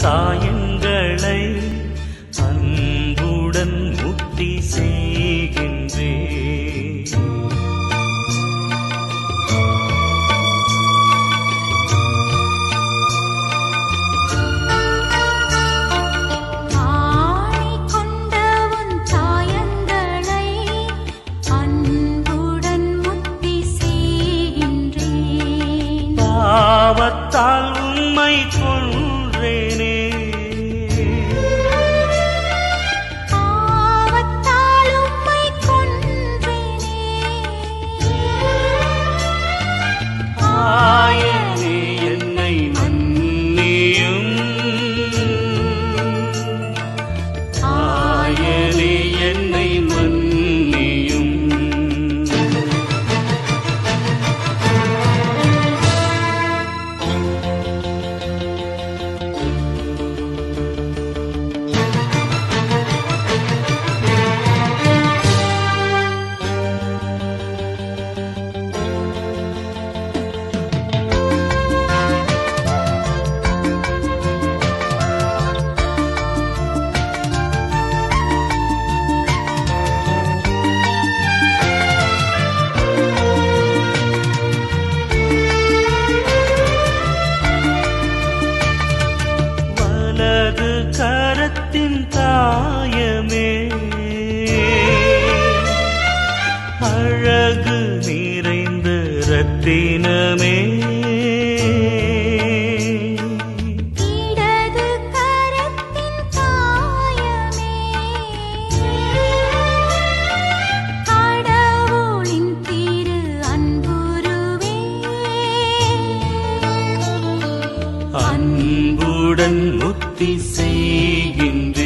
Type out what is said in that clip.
காயங்களை அன்புடன் முக்தி செய்கின்றே ஆணை கொண்ட உன் சாயங்களை அன்புடன் முக்தி செய்கின்றேன் பாவத்தால் உம்மை கொன்றேனே பாவத்தால் உம்மை கொன்றேனே ஆயனே என்னை மன்னியும் ஆயனே என்னை மன்னியும் வலது கரத்தின் தாயமே அழகு நிறைந்த ரத்தினமே இடது கரத்தின் காயமே கடவுளின் திரு அன்புருவே அன்புடன் முக்தி செய்கின்றே